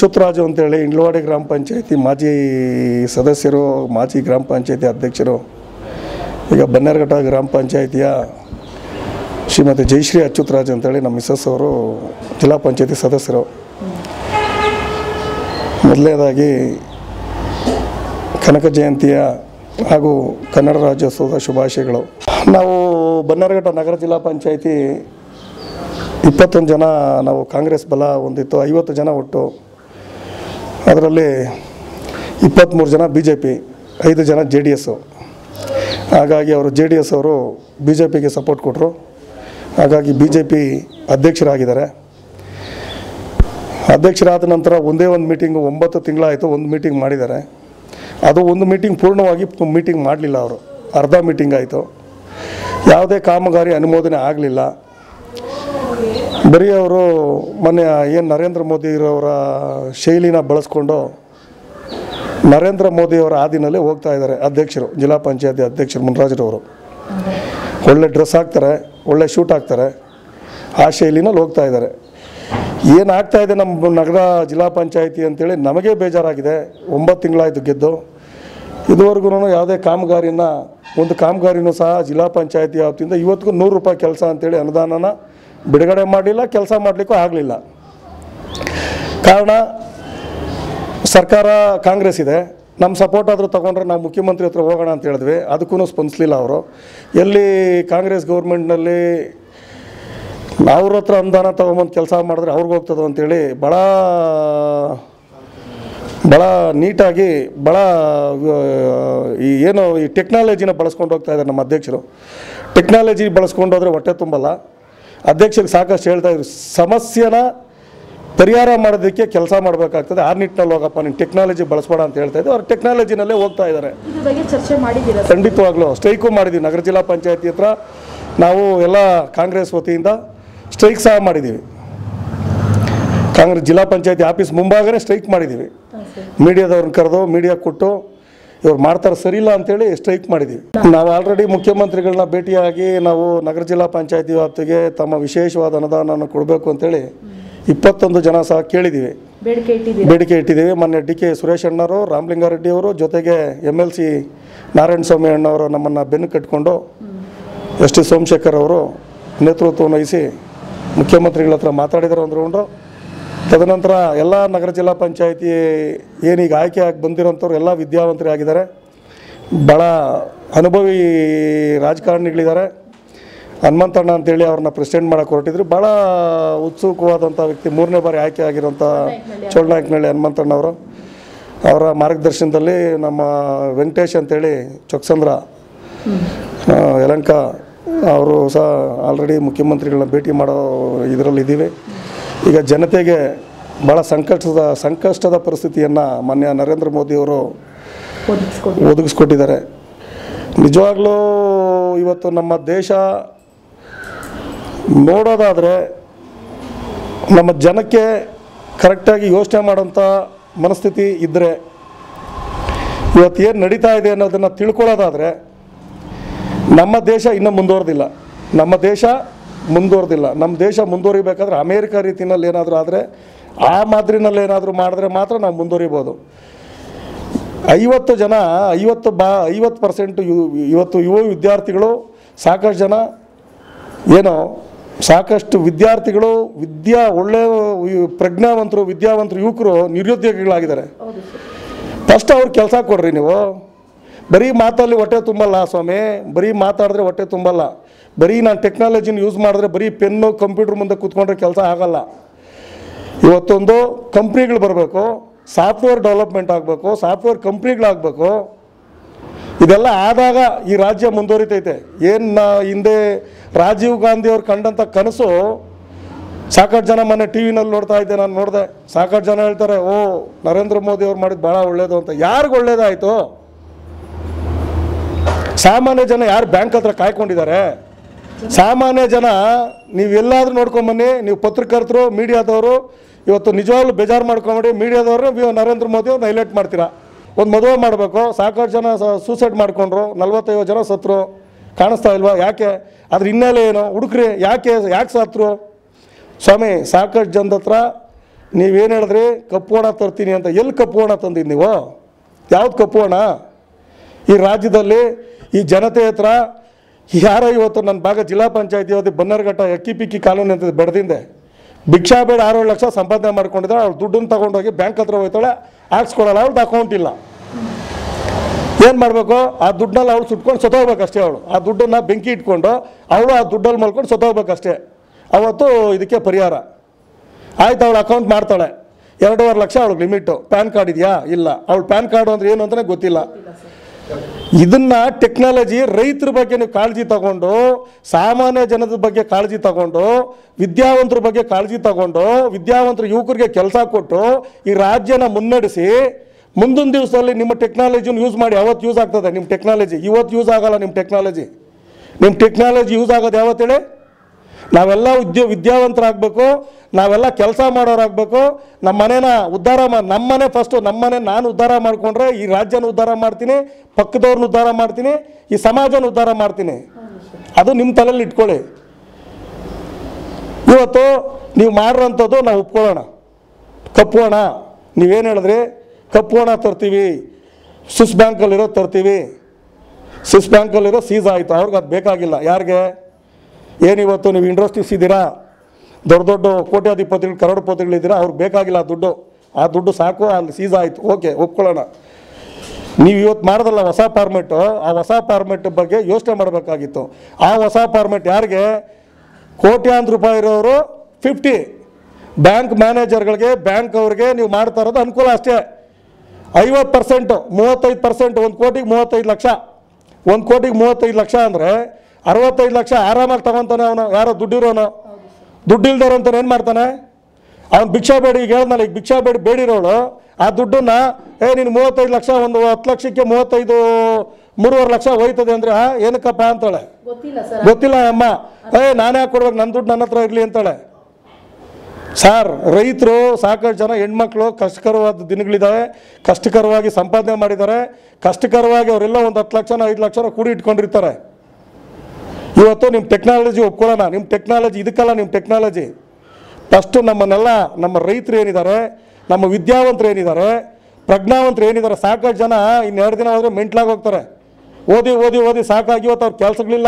ಅಚ್ಯುತರಾಜು ಅಂತೇಳಿ ಇಂಡ್ಲವಾಡಿ ಗ್ರಾಮ ಪಂಚಾಯತಿ ಮಾಜಿ ಸದಸ್ಯರು ಮಾಜಿ ಗ್ರಾಮ ಪಂಚಾಯತಿ ಅಧ್ಯಕ್ಷರು ಈಗ ಬನ್ನೇರಘಟ್ಟ ಗ್ರಾಮ ಪಂಚಾಯತಿಯ ಶ್ರೀಮತಿ ಜಯಶ್ರೀ ಅಚ್ಯುತರಾಜ್ ಅಂತೇಳಿ ನಮ್ಮ ಮಿಸಸ್ ಅವರು ಜಿಲ್ಲಾ ಪಂಚಾಯತಿ ಸದಸ್ಯರು ಮೊದಲನೇದಾಗಿ ಕನಕ ಜಯಂತಿಯ ಹಾಗೂ ಕನ್ನಡ ರಾಜ್ಯೋತ್ಸವದ ಶುಭಾಶಯಗಳು ನಾವು ಬನ್ನರಘಟ್ಟ ನಗರ ಜಿಲ್ಲಾ ಪಂಚಾಯತಿ ಇಪ್ಪತ್ತೊಂದು ಜನ ನಾವು ಕಾಂಗ್ರೆಸ್ ಬಲ ಹೊಂದಿತ್ತು ಐವತ್ತು ಜನ ಒಟ್ಟು ಅದರಲ್ಲಿ ಇಪ್ಪತ್ತ್ಮೂರು ಜನ ಬಿ ಜೆ ಪಿ ಐದು ಜನ ಜೆ ಡಿ ಎಸ್ಸು ಹಾಗಾಗಿ ಅವರು ಜೆ ಡಿ ಎಸ್ ಅವರು ಬಿ ಜೆ ಪಿಗೆ ಸಪೋರ್ಟ್ ಕೊಟ್ಟರು ಹಾಗಾಗಿ ಬಿ ಜೆ ಪಿ ಅಧ್ಯಕ್ಷರಾಗಿದ್ದಾರೆ ಅಧ್ಯಕ್ಷರಾದ ನಂತರ ಒಂದೇ ಒಂದು ಮೀಟಿಂಗು ಒಂಬತ್ತು ತಿಂಗಳಾಯಿತು ಒಂದು ಮೀಟಿಂಗ್ ಮಾಡಿದ್ದಾರೆ ಅದು ಒಂದು ಮೀಟಿಂಗ್ ಪೂರ್ಣವಾಗಿ ಮೀಟಿಂಗ್ ಮಾಡಲಿಲ್ಲ ಅವರು ಅರ್ಧ ಮೀಟಿಂಗ್ ಆಯಿತು ಯಾವುದೇ ಕಾಮಗಾರಿ ಅನುಮೋದನೆ ಆಗಲಿಲ್ಲ ಬರೀ ಅವರು ಮೊನ್ನೆ ಏನು ನರೇಂದ್ರ ಮೋದಿರವರ ಶೈಲಿನ ಬಳಸ್ಕೊಂಡು ನರೇಂದ್ರ ಮೋದಿಯವರ ಹಾದಿನಲ್ಲೇ ಹೋಗ್ತಾ ಇದ್ದಾರೆ ಅಧ್ಯಕ್ಷರು ಜಿಲ್ಲಾ ಪಂಚಾಯತಿ ಅಧ್ಯಕ್ಷರು ಮುನ್ರಾಜರವರು ಒಳ್ಳೆ ಡ್ರೆಸ್ ಹಾಕ್ತಾರೆ ಒಳ್ಳೆ ಶೂಟ್ ಹಾಕ್ತಾರೆ ಆ ಶೈಲಿನಲ್ಲಿ ಹೋಗ್ತಾ ಇದ್ದಾರೆ ಏನಾಗ್ತಾ ಇದೆ ನಮ್ಮ ನಗರ ಜಿಲ್ಲಾ ಪಂಚಾಯತಿ ಅಂತೇಳಿ ನಮಗೆ ಬೇಜಾರಾಗಿದೆ ಒಂಬತ್ತು ತಿಂಗಳಾಯಿತು ಗೆದ್ದು ಇದುವರೆಗೂ ಯಾವುದೇ ಕಾಮಗಾರಿನ ಒಂದು ಕಾಮಗಾರಿನೂ ಸಹ ಜಿಲ್ಲಾ ಪಂಚಾಯತಿ ವ್ಯಾಪ್ತಿಯಿಂದ ಇವತ್ತಿಗೂ ನೂರು ರೂಪಾಯಿ ಕೆಲಸ ಅಂತೇಳಿ ಅನುದಾನನ ಬಿಡುಗಡೆ ಮಾಡಲಿಲ್ಲ ಕೆಲಸ ಮಾಡಲಿಕ್ಕೂ ಆಗಲಿಲ್ಲ ಕಾರಣ ಸರ್ಕಾರ ಕಾಂಗ್ರೆಸ್ ಇದೆ ನಮ್ಮ ಸಪೋರ್ಟ್ ಆದರೂ ತೊಗೊಂಡ್ರೆ ನಾವು ಮುಖ್ಯಮಂತ್ರಿ ಹತ್ರ ಹೋಗೋಣ ಅಂತ ಹೇಳಿದ್ವಿ ಅದಕ್ಕೂ ಸ್ಪಂದಿಸಲಿಲ್ಲ ಅವರು ಎಲ್ಲಿ ಕಾಂಗ್ರೆಸ್ ಗೌರ್ಮೆಂಟ್ನಲ್ಲಿ ಅವ್ರ ಹತ್ರ ಅನುದಾನ ತೊಗೊಂಬಂದು ಕೆಲಸ ಮಾಡಿದ್ರೆ ಅವ್ರಿಗೆ ಹೋಗ್ತದೆ ಅಂತೇಳಿ ಭಾಳ ಭಾಳ ನೀಟಾಗಿ ಭಾಳ ಆ, ಈ ಏನು ಈ ಟೆಕ್ನಾಲಜಿನ ಬಳಸ್ಕೊಂಡು ಹೋಗ್ತಾ ಇದ್ದಾರೆ ನಮ್ಮ ಅಧ್ಯಕ್ಷರು ಟೆಕ್ನಾಲಜಿ ಬಳಸ್ಕೊಂಡು ಹೋದರೆ ಹೊಟ್ಟೆ ತುಂಬಲ್ಲ ಅಧ್ಯಕ್ಷರಿಗೆ ಸಾಕಷ್ಟು ಹೇಳ್ತಾ ಇದ್ರು ಸಮಸ್ಯೆನ ಪರಿಹಾರ ಮಾಡೋದಕ್ಕೆ ಕೆಲಸ ಮಾಡಬೇಕಾಗ್ತದೆ ಆ ನಿಟ್ಟಿನಲ್ಲಿ ಹೋಗಪ್ಪ ನೀನು ಟೆಕ್ನಾಲಜಿ ಬಳಸ್ಬೇಡ ಅಂತ ಹೇಳ್ತಾ ಇದ್ದೆ ಅವ್ರು ಟೆಕ್ನಾಲಜಿನಲ್ಲೇ ಹೋಗ್ತಾ ಇದ್ದಾರೆ ಇದ್ರ ಬಗ್ಗೆ ಚರ್ಚೆ ಮಾಡಿದ್ದೀರಾ ಖಂಡಿತವಾಗ್ಲೂ ಸ್ಟ್ರೈಕು ಮಾಡಿದ್ದೀವಿ ನಗರ ಜಿಲ್ಲಾ ಪಂಚಾಯತಿ ಹತ್ರ ನಾವು ಎಲ್ಲ ಕಾಂಗ್ರೆಸ್ ವತಿಯಿಂದ ಸ್ಟ್ರೈಕ್ ಸಹ ಮಾಡಿದ್ದೀವಿ ಕಾಂಗ್ರೆಸ್ ಜಿಲ್ಲಾ ಪಂಚಾಯತಿ ಆಫೀಸ್ ಮುಂಭಾಗನೇ ಸ್ಟ್ರೈಕ್ ಮಾಡಿದ್ದೀವಿ ಮೀಡಿಯಾದವ್ರನ್ನ ಕರೆದು ಮೀಡಿಯಾ ಕೊಟ್ಟು ಇವ್ರು ಮಾಡ್ತಾರೆ ಸರಿಯಿಲ್ಲ ಅಂತೇಳಿ ಸ್ಟ್ರೈಕ್ ಮಾಡಿದ್ದೀವಿ ನಾವು ಆಲ್ರೆಡಿ ಮುಖ್ಯಮಂತ್ರಿಗಳನ್ನ ಭೇಟಿಯಾಗಿ ನಾವು ನಗರ ಜಿಲ್ಲಾ ಪಂಚಾಯತಿ ವ್ಯಾಪ್ತಿಗೆ ತಮ್ಮ ವಿಶೇಷವಾದ ಅನುದಾನವನ್ನು ಕೊಡಬೇಕು ಅಂತೇಳಿ ಇಪ್ಪತ್ತೊಂದು ಜನ ಸಹ ಕೇಳಿದ್ದೀವಿ ಬೇಡಿಕೆ ಇಟ್ಟಿದ್ದೀರಾ ಬೇಡಿಕೆ ಇಟ್ಟಿದ್ದೀವಿ ಮೊನ್ನೆ ಡಿ ಕೆ ಸುರೇಶ್ ಅಣ್ಣವರು ರಾಮಲಿಂಗಾರೆಡ್ಡಿ ಅವರು ಜೊತೆಗೆ M L C Narayana Swamy ಅಣ್ಣವರು ನಮ್ಮನ್ನು ಬೆನ್ನು ಕಟ್ಕೊಂಡು ಎಸ್ ಟಿ ಸೋಮಶೇಖರ್ ಅವರು ನೇತೃತ್ವವನ್ನು ವಹಿಸಿ ಮುಖ್ಯಮಂತ್ರಿಗಳ ಹತ್ರ ಮಾತಾಡಿದ್ದಾರೆ ಅಂದ್ಕೊಂಡು ತದನಂತರ ಎಲ್ಲ ನಗರ ಜಿಲ್ಲಾ ಪಂಚಾಯತಿ ಏನೀಗ ಆಯ್ಕೆ ಆಗಿ ಬಂದಿರೋಂಥವ್ರು ಎಲ್ಲ ವಿದ್ಯಾವಂತರೇ ಆಗಿದ್ದಾರೆ ಭಾಳ ಅನುಭವಿ ರಾಜಕಾರಣಿಗಳಿದ್ದಾರೆ ಹನುಮಂತಣ್ಣ ಅಂತೇಳಿ ಅವ್ರನ್ನ ಪ್ರೆಸಿಡೆಂಟ್ ಮಾಡಕ್ಕೆ ಹೊರಟಿದ್ರು ಭಾಳ ಉತ್ಸುಕವಾದಂಥ ವ್ಯಕ್ತಿ ಮೂರನೇ ಬಾರಿ ಆಯ್ಕೆ ಆಗಿರೋಂಥ ಚೋಳನಾಯಕನಹಳ್ಳಿ ಹನುಮಂತಣ್ಣ ಅವರು ಅವರ ಮಾರ್ಗದರ್ಶನದಲ್ಲಿ ನಮ್ಮ ವೆಂಕಟೇಶ್ ಅಂತೇಳಿ ಚೊಕ್ಸಂದ್ರ ಆ, ಯಲಂಕ ಅವರು ಸಹ ಆಲ್ರೆಡಿ ಮುಖ್ಯಮಂತ್ರಿಗಳನ್ನ ಭೇಟಿ ಮಾಡೋ ಇದರಲ್ಲಿ ಇದ್ದೀವಿ ಈಗ ಜನತೆಗೆ ಭಾಳ ಸಂಕಷ್ಟದ ಸಂಕಷ್ಟದ ಪರಿಸ್ಥಿತಿಯನ್ನು ಮಾನ್ಯ ನರೇಂದ್ರ ಮೋದಿಯವರು ಒದಗಿಸ್ಕೊಡಿ ಒದಗಿಸ್ಕೊಟ್ಟಿದ್ದಾರೆ ನಿಜವಾಗ್ಲೂ ಇವತ್ತು ನಮ್ಮ ದೇಶ ನೋಡೋದಾದರೆ ನಮ್ಮ ಜನಕ್ಕೆ ಕರೆಕ್ಟಾಗಿ ಯೋಚನೆ ಮಾಡೋಂಥ ಮನಸ್ಥಿತಿ ಇದ್ದರೆ ಇವತ್ತು ಏನು ನಡೀತಾ ಇದೆ ಅನ್ನೋದನ್ನು ತಿಳ್ಕೊಳ್ಳೋದಾದರೆ ನಮ್ಮ ದೇಶ ಇನ್ನೂ ಮುಂದುವರೆದಿಲ್ಲ ನಮ್ಮ ದೇಶ ಮುಂದುವರೆದಿಲ್ಲ ನಮ್ಮ ದೇಶ ಮುಂದುವರಿಬೇಕಾದ್ರೆ ಅಮೇರಿಕ ರೀತಿಯಲ್ಲಿ ಏನಾದರೂ ಆದರೆ ಆ ಮಾದರಿನಲ್ಲಿ ಏನಾದರೂ ಮಾಡಿದ್ರೆ ಮಾತ್ರ ನಾವು ಮುಂದುವರಿಬೋದು ಐವತ್ತು ಜನ ಐವತ್ತು ಬಾ ಐವತ್ತು ಪರ್ಸೆಂಟ್ ಇವತ್ತು ಯುವ ವಿದ್ಯಾರ್ಥಿಗಳು ಸಾಕಷ್ಟು ಜನ ಏನೋ ಸಾಕಷ್ಟು ವಿದ್ಯಾರ್ಥಿಗಳು ವಿದ್ಯಾ ಒಳ್ಳೆ ಪ್ರಜ್ಞಾವಂತರು ವಿದ್ಯಾವಂತರು ಯುವಕರು ನಿರುದ್ಯೋಗಿಗಳಾಗಿದ್ದಾರೆ ಹೌದು ಸರ್ ಫಸ್ಟ್ ಅವ್ರಿಗೆ ಕೆಲಸ ಕೊಡ್ರಿ ನೀವು ಬರೀ ಮಾತಲ್ಲಿ ಹೊಟ್ಟೆ ತುಂಬಲ್ಲ ಸ್ವಾಮಿ ಬರೀ ಮಾತಾಡಿದ್ರೆ ಹೊಟ್ಟೆ ತುಂಬಲ್ಲ ಬರೀ ನಾನು ಟೆಕ್ನಾಲಜಿನ ಯೂಸ್ ಮಾಡಿದ್ರೆ ಬರೀ ಪೆನ್ನು ಕಂಪ್ಯೂಟರ್ ಮುಂದೆ ಕೂತ್ಕೊಂಡ್ರೆ ಕೆಲಸ ಆಗಲ್ಲ ಇವತ್ತೊಂದು ಕಂಪ್ನಿಗಳು ಬರಬೇಕು ಸಾಫ್ಟ್ವೇರ್ ಡೆವಲಪ್ಮೆಂಟ್ ಆಗಬೇಕು ಸಾಫ್ಟ್ವೇರ್ ಕಂಪ್ನಿಗಳಾಗಬೇಕು ಇದೆಲ್ಲ ಆದಾಗ ಈ ರಾಜ್ಯ ಮುಂದುವರಿತೈತೆ ಏನು ಹಿಂದೆ ರಾಜೀವ್ ಗಾಂಧಿ ಅವ್ರು ಕಂಡಂಥ ಕನಸು ಸಾಕಷ್ಟು ಜನ ಮೊನ್ನೆ ಟಿ ವಿನಲ್ಲಿ ನೋಡ್ತಾ ಇದ್ದೆ ನಾನು ನೋಡಿದೆ ಸಾಕಷ್ಟು ಜನ ಹೇಳ್ತಾರೆ ಓ ನರೇಂದ್ರ ಮೋದಿ ಅವ್ರು ಮಾಡಿದ್ದು ಭಾಳ ಒಳ್ಳೇದು ಅಂತ ಯಾರಿಗೂ ಒಳ್ಳೇದಾಯಿತು ಸಾಮಾನ್ಯ ಜನ ಯಾರು ಬ್ಯಾಂಕ್ ಹತ್ರ ಕಾಯ್ಕೊಂಡಿದ್ದಾರೆ ಸಾಮಾನ್ಯ ಜನ ನೀವೆಲ್ಲಾದ್ರೂ ನೋಡ್ಕೊಂಬನ್ನಿ ನೀವು ಪತ್ರಕರ್ತರು ಮೀಡಿಯಾದವರು ಇವತ್ತು ನಿಜವಾಗ್ಲೂ ಬೇಜಾರು ಮಾಡ್ಕೊಂಬಿಡಿ ಮೀಡಿಯಾದವರು ನರೇಂದ್ರ ಮೋದಿ ಅವ್ರನ್ನ ಹೈಲೈಟ್ ಮಾಡ್ತೀರಾ ಒಂದು ಮದುವೆ ಮಾಡಬೇಕು ಸಾಕಷ್ಟು ಜನ ಸೂಸೈಡ್ ಮಾಡ್ಕೊಂಡ್ರು ನಲ್ವತ್ತೈವತ್ತು ಜನ ಸತ್ರು ಕಾಣಿಸ್ತಾ ಇಲ್ವಾ ಯಾಕೆ ಅದ್ರ ಹಿನ್ನೆಲೆ ಏನು ಹುಡುಕ್ರಿ ಯಾಕೆ ಯಾಕೆ ಸತ್ರು ಸ್ವಾಮಿ ಸಾಕಷ್ಟು ಜನದ ಹತ್ರ ನೀವೇನು ಹೇಳಿದ್ರಿ ಕಪ್ಪು ಹಣ ತರ್ತೀನಿ ಅಂತ ಎಲ್ಲಿ ಕಪ್ಪು ಹಣ ತಂದಿದ್ದು ನೀವು ಯಾವ್ದು ಕಪ್ಪು ಹಣ ಈ ರಾಜ್ಯದಲ್ಲಿ ಈ ಜನತೆ ಹತ್ರ ಯಾರೋ ಇವತ್ತು ನನ್ನ ಭಾಗ ಜಿಲ್ಲಾ ಪಂಚಾಯತಿ ಇವತ್ತು ಬನ್ನರ್ಘಟ್ಟ ಎಕ್ಕಿ ಪಿಕ್ಕಿ ಕಾಲೋನಿ ಅಂತ ಬೆಳೆದಿಂದೆ ಭಿಕ್ಷಾ ಬೇಡ ಆರೇಳು ಲಕ್ಷ ಸಂಪಾದನೆ ಮಾಡ್ಕೊಂಡಿದ್ದಾಳೆ ಅವಳು ದುಡ್ಡನ್ನು ತಗೊಂಡೋಗಿ ಬ್ಯಾಂಕ್ ಹತ್ರ ಹೋಯ್ತಾಳೆ ಹಾಕ್ಸ್ಕೊಳಲ್ಲ ಅವ್ಳದ್ದು ಅಕೌಂಟ್ ಇಲ್ಲ ಏನು ಮಾಡಬೇಕು ಆ ದುಡ್ಡನ್ನ ಅವಳು ಸುಟ್ಕೊಂಡು ಸತ್ತೋಗ್ಬೇಕು ಅಷ್ಟೇ ಅವಳು ಆ ದುಡ್ಡನ್ನು ಬೆಂಕಿ ಇಟ್ಕೊಂಡು ಅವಳು ಆ ದುಡ್ಡಲ್ಲಿ ಮಲ್ಕೊಂಡು ಸತ್ತೋಗ್ಬೇಕು ಅಷ್ಟೇ ಅವತ್ತು ಇದಕ್ಕೆ ಪರಿಹಾರ ಆಯ್ತು ಅವಳು ಅಕೌಂಟ್ ಮಾಡ್ತಾಳೆ ಎರಡೂವರೆ ಲಕ್ಷ ಅವಳಿಗೆ ಲಿಮಿಟು ಪ್ಯಾನ್ ಕಾರ್ಡ್ ಇದೆಯಾ ಇಲ್ಲ ಅವಳು ಪ್ಯಾನ್ ಕಾರ್ಡು ಅಂದ್ರೆ ಏನು ಅಂತಲೇ ಗೊತ್ತಿಲ್ಲ ಇದನ್ನ ಟೆಕ್ನಾಲಜಿ ರೈತರ ಬಗ್ಗೆ ನೀವು ಕಾಳಜಿ ತಗೊಂಡು ಸಾಮಾನ್ಯ ಜನದ ಬಗ್ಗೆ ಕಾಳಜಿ ತಗೊಂಡು ವಿದ್ಯಾವಂತರ ಬಗ್ಗೆ ಕಾಳಜಿ ತಗೊಂಡು ವಿದ್ಯಾವಂತರ ಯುವಕರಿಗೆ ಕೆಲಸ ಕೊಟ್ಟು ಈ ರಾಜ್ಯನ ಮುನ್ನಡೆಸಿ ಮುಂದಿನ ದಿವಸದಲ್ಲಿ ನಿಮ್ಮ ಟೆಕ್ನಾಲಜಿನ ಯೂಸ್ ಮಾಡಿ ಯಾವತ್ತು ಯೂಸ್ ಆಗ್ತದೆ ನಿಮ್ಮ ಟೆಕ್ನಾಲಜಿ ಇವತ್ತು ಯೂಸ್ ಆಗಲ್ಲ ನಿಮ್ಮ ಟೆಕ್ನಾಲಜಿ ನಿಮ್ಮ ಟೆಕ್ನಾಲಜಿ ಯೂಸ್ ಆಗೋದು ಯಾವತ್ತು ಹೇಳಿ ನಾವೆಲ್ಲ ಉದ್ಯೋ ವಿದ್ಯಾವಂತರಾಗಬೇಕು ನಾವೆಲ್ಲ ಕೆಲಸ ಮಾಡೋರಾಗಬೇಕು ನಮ್ಮ ಮನೇನ ಉದ್ಧಾರ ಮಾಡಿ ನಮ್ಮ ಮನೆ ಫಸ್ಟು ನಮ್ಮ ಮನೆ ನಾನು ಉದ್ಧಾರ ಮಾಡಿಕೊಂಡ್ರೆ ಈ ರಾಜ್ಯನ ಉದ್ಧಾರ ಮಾಡ್ತೀನಿ ಪಕ್ಕದವ್ರನ್ನ ಉದ್ಧಾರ ಮಾಡ್ತೀನಿ ಈ ಸಮಾಜನ ಉದ್ಧಾರ ಮಾಡ್ತೀನಿ ಅದು ನಿಮ್ಮ ತಲೆಯಲ್ಲಿ ಇಟ್ಕೊಳ್ಳಿ ಇವತ್ತು ನೀವು ಮಾಡಿರೋಂಥದ್ದು ನಾವು ಒಪ್ಕೊಳ್ಳೋಣ ಕಪ್ಪು ಹಣ ನೀವೇನು ಹೇಳಿದ್ರಿ ಕಪ್ಪು ಹಣ ತರ್ತೀವಿ ಸ್ವಿಸ್ ಬ್ಯಾಂಕಲ್ಲಿರೋ ತರ್ತೀವಿ ಸ್ವಿಸ್ ಬ್ಯಾಂಕಲ್ಲಿರೋ ಸೀಸ್ ಆಯಿತು ಅವ್ರಿಗೆ ಅದು ಬೇಕಾಗಿಲ್ಲ ಯಾರಿಗೆ ಏನಿವತ್ತು ನೀವು ಇಂಡಸ್ಟ್ರೀಸ್ ಇದ್ದೀರಾ ದೊಡ್ಡ ದೊಡ್ಡ ಕೋಟ್ಯಾಧಿಪತಿಗಳು ಕರೋಡಪತಿಗಳಿದ್ದೀರಾ ಅವ್ರಿಗೆ ಬೇಕಾಗಿಲ್ಲ ಆ ದುಡ್ಡು ಆ ದುಡ್ಡು ಸಾಕು ಅಲ್ಲಿ ಸೀಸ್ ಆಯಿತು ಓಕೆ ಒಪ್ಕೊಳ್ಳೋಣ ನೀವು ಇವತ್ತು ಮಾಡೋದಲ್ಲ ಹೊಸ ಫಾರ್ಮೆಟು ಆ ಹೊಸ ಫಾರ್ಮೆಟ್ ಬಗ್ಗೆ ಯೋಚನೆ ಮಾಡಬೇಕಾಗಿತ್ತು ಆ ಹೊಸ ಫಾರ್ಮೆಟ್ ಯಾರಿಗೆ ಕೋಟ್ಯಾಂತರ ರೂಪಾಯಿ ಇರೋರು ಫಿಫ್ಟಿ ಬ್ಯಾಂಕ್ ಮ್ಯಾನೇಜರ್ಗಳಿಗೆ ಬ್ಯಾಂಕ್ ಅವ್ರಿಗೆ ನೀವು ಮಾಡ್ತಾ ಇರೋದು ಅನುಕೂಲ ಅಷ್ಟೇ ಐವತ್ತು ಪರ್ಸೆಂಟು ಮೂವತ್ತೈದು ಪರ್ಸೆಂಟ್ ಒಂದು ಕೋಟಿಗೆ ಮೂವತ್ತೈದು ಲಕ್ಷ ಒಂದು ಕೋಟಿಗೆ ಮೂವತ್ತೈದು ಲಕ್ಷ ಅಂದರೆ ಅರವತ್ತೈದು ಲಕ್ಷ ಆರಾಮಾಗಿ ತಗೊತಾನೆ ಅವನು ಯಾರೋ ದುಡ್ಡಿರೋನು ದುಡ್ಡು ಇಲ್ದವ್ರಂತಾನೆ ಏನು ಮಾಡ್ತಾನೆ ಅವ್ನು ಭಿಕ್ಷಾ ಬೇಡಿ ಈಗ ಹೇಳ್ದಲ್ಲ ಈಗ ಭಿಕ್ಷಾ ಬೇಡಿ ಬೇಡಿರೋಳು ಆ ದುಡ್ಡನ್ನ ಏ ನೀನು ಮೂವತ್ತೈದು ಲಕ್ಷ ಒಂದು ಹತ್ತು ಲಕ್ಷಕ್ಕೆ ಮೂವತ್ತೈದು ಮೂರುವರೆ ಲಕ್ಷ ಹೋಯ್ತದೆ ಅಂದರೆ ಆ ಏನಕ್ಕಪ್ಪ ಅಂತಾಳೆ ಗೊತ್ತಿಲ್ಲ ಸರ್ ಗೊತ್ತಿಲ್ಲ ಅಮ್ಮ ಏ ನಾನೇ ಯಾಕೆ ಕೊಡ್ಬೇಕು ನನ್ನ ದುಡ್ಡು ನನ್ನ ಹತ್ರ ಇರಲಿ ಅಂತಾಳೆ ಸರ್ ರೈತರು ಸಾಕಷ್ಟು ಜನ ಹೆಣ್ಮಕ್ಳು ಕಷ್ಟಕರವಾದ ದಿನಗಳಿದ್ದಾವೆ ಕಷ್ಟಕರವಾಗಿ ಸಂಪಾದನೆ ಮಾಡಿದ್ದಾರೆ ಕಷ್ಟಕರವಾಗಿ ಅವರೆಲ್ಲ ಒಂದು ಹತ್ತು ಲಕ್ಷನ ಐದು ಲಕ್ಷನ ಕೂಡಿ ಇಟ್ಕೊಂಡಿರ್ತಾರೆ ಇವತ್ತು ನಿಮ್ಮ ಟೆಕ್ನಾಲಜಿ ಒಪ್ಕೊಳ್ಳೋಣ ನಿಮ್ಮ ಟೆಕ್ನಾಲಜಿ ಇದಕ್ಕಲ್ಲ ನಿಮ್ಮ ಟೆಕ್ನಾಲಜಿ ಫಸ್ಟು ನಮ್ಮನ್ನೆಲ್ಲ ನಮ್ಮ ರೈತರು ಏನಿದ್ದಾರೆ ನಮ್ಮ ವಿದ್ಯಾವಂತರು ಏನಿದ್ದಾರೆ ಪ್ರಜ್ಞಾವಂತರು ಏನಿದ್ದಾರೆ ಸಾಕಷ್ಟು ಜನ ಇನ್ನೆರಡು ದಿನ ಹೋದರೆ ಮೆಂಟ್ಲಾಗಿ ಹೋಗ್ತಾರೆ ಓದಿ ಓದಿ ಓದಿ ಸಾಕಾಗಿ ಇವತ್ತು ಅವ್ರ ಕೆಲಸಗಳಿಲ್ಲ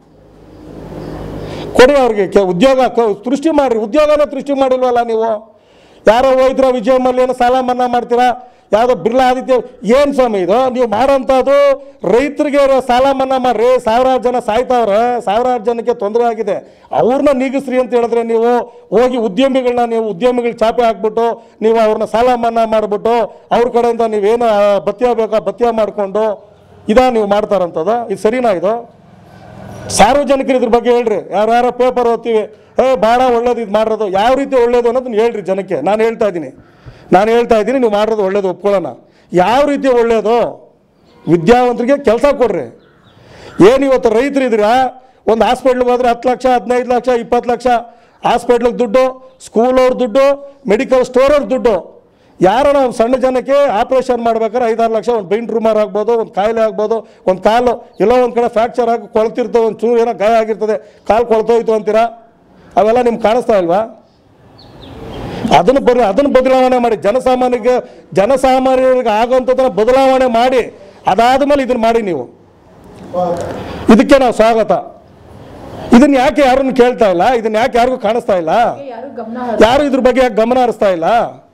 ಕೊಡಿ ಅವ್ರಿಗೆ ಕೆ ಉದ್ಯೋಗ ಕ- ಸೃಷ್ಟಿ ಮಾಡಿರಿ ಉದ್ಯೋಗನ ಸೃಷ್ಟಿ ಮಾಡಿಲ್ವಲ್ಲ ನೀವು ಯಾರೋ ಹೋಯ್ತೀರ ವಿಜಯ ಮಲ್ಯನ ಸಾಲ ಮನ್ನಾ ಮಾಡ್ತೀರಾ ಯಾವುದೋ ಬಿರ್ಲಾ ಆದಿತ್ಯ ಏನು ಸ್ವಾಮಿ ಇದು ನೀವು ಮಾಡೋಂಥದ್ದು ರೈತರಿಗೆ ಇರೋ ಸಾಲ ಮನ್ನಾ ಮಾಡ್ರಿ ಸಾವಿರಾರು ಜನ ಸಾಯ್ತಾವ್ರೆ ಸಾವಿರಾರು ಜನಕ್ಕೆ ತೊಂದರೆ ಆಗಿದೆ ಅವ್ರನ್ನ ನೀಗಿಸ್ರಿ ಅಂತ ಹೇಳಿದ್ರೆ ನೀವು ಹೋಗಿ ಉದ್ಯಮಿಗಳನ್ನ ನೀವು ಉದ್ಯಮಿಗಳು ಚಾಪೆ ಹಾಕ್ಬಿಟ್ಟು ನೀವು ಅವ್ರನ್ನ ಸಾಲ ಮನ್ನಾ ಮಾಡಿಬಿಟ್ಟು ಅವ್ರ ಕಡೆಯಿಂದ ನೀವೇನು ಆ, ಭತ್ಯೆ ಬೇಕಾ ಭತ್ಯೆ ಮಾಡಿಕೊಂಡು ಇದಾ ನೀವು ಮಾಡ್ತಾರಂಥದ್ದು ಇದು ಸರಿನಾ ಇದು ಸಾರ್ವಜನಿಕರು ಇದ್ರ ಬಗ್ಗೆ ಹೇಳ್ರಿ ಯಾರ್ಯಾರೋ ಪೇಪರ್ ಓದ್ತೀವಿ ಏ ಭಾಳ ಒಳ್ಳೇದು ಇದು ಮಾಡಿರೋದು ಯಾವ ರೀತಿ ಒಳ್ಳೇದು ಅನ್ನೋದನ್ನ ಹೇಳ್ರಿ ಜನಕ್ಕೆ ನಾನು ಹೇಳ್ತಾ ಇದ್ದೀನಿ ನಾನು ಹೇಳ್ತಾ ಇದ್ದೀನಿ ನೀವು ಮಾಡಿರೋದು ಒಳ್ಳೇದು ಒಪ್ಕೊಳ್ಳೋಣ ಯಾವ ರೀತಿ ಒಳ್ಳೇದು ವಿದ್ಯಾವಂತರಿಗೆ ಕೆಲಸ ಕೊಡ್ರಿ ಏನು ಇವತ್ತು ರೈತರು ಇದ್ದೀರಾ ಒಂದು ಹಾಸ್ಪಿಟ್ಲಿಗೆ ಹೋದ್ರೆ ಹತ್ತು ಲಕ್ಷ ಹದಿನೈದು ಲಕ್ಷ ಇಪ್ಪತ್ತು ಲಕ್ಷ ಹಾಸ್ಪಿಟ್ಲಿಗೆ ದುಡ್ಡು ಸ್ಕೂಲ್ ಅವ್ರ ದುಡ್ಡು ಮೆಡಿಕಲ್ ಸ್ಟೋರ್ ಅವ್ರ ದುಡ್ಡು ಯಾರೋ ಒಂದು ಸಣ್ಣ ಜನಕ್ಕೆ ಆಪ್ರೇಷನ್ ಮಾಡ್ಬೇಕಾದ್ರೆ ಐದಾರು ಲಕ್ಷ ಒಂದು ಬೈಂಡ್ ರೂಮರ್ ಆಗ್ಬೋದು ಒಂದು ಕಾಯಿಲೆ ಆಗ್ಬೋದು ಒಂದು ಕಾಲು ಎಲ್ಲೋ ಒಂದು ಕಡೆ ಫ್ರ್ಯಾಕ್ಚರ್ ಆಗಿ ಕೊಳ್ತಿರ್ತದೆ ಒಂದು ಚೂರು ಏನೋ ಗಾಯ ಆಗಿರ್ತದೆ ಕಾಲು ಕೊಳ್ತೋಯ್ತು ಅಂತೀರಾ ಅವೆಲ್ಲ ನಿಮ್ಗೆ ಕಾಣಿಸ್ತಾ ಇಲ್ವಾ ಅದನ್ನು ಬರ ಅದನ್ನು ಬದಲಾವಣೆ ಮಾಡಿ ಜನಸಾಮಾನ್ಯರಿಗೆ ಜನಸಾಮಾನ್ಯರಿಗೆ ಆಗೋಂಥದ್ದನ್ನ ಬದಲಾವಣೆ ಮಾಡಿ ಅದಾದಮೇಲೆ ಇದನ್ನು ಮಾಡಿ ನೀವು ಇದಕ್ಕೆ ನಾವು ಸ್ವಾಗತ ಇದನ್ನ ಯಾಕೆ ಯಾರನ್ನು ಕೇಳ್ತಾ ಇಲ್ಲ ಇದನ್ನ ಯಾಕೆ ಯಾರಿಗೂ ಕಾಣಿಸ್ತಾ ಇಲ್ಲ ಯಾರು ಗಮನ ಯಾರು ಇದ್ರ ಬಗ್ಗೆ ಯಾಕೆ ಗಮನ ಹರಿಸ್ತಾ ಇಲ್ಲ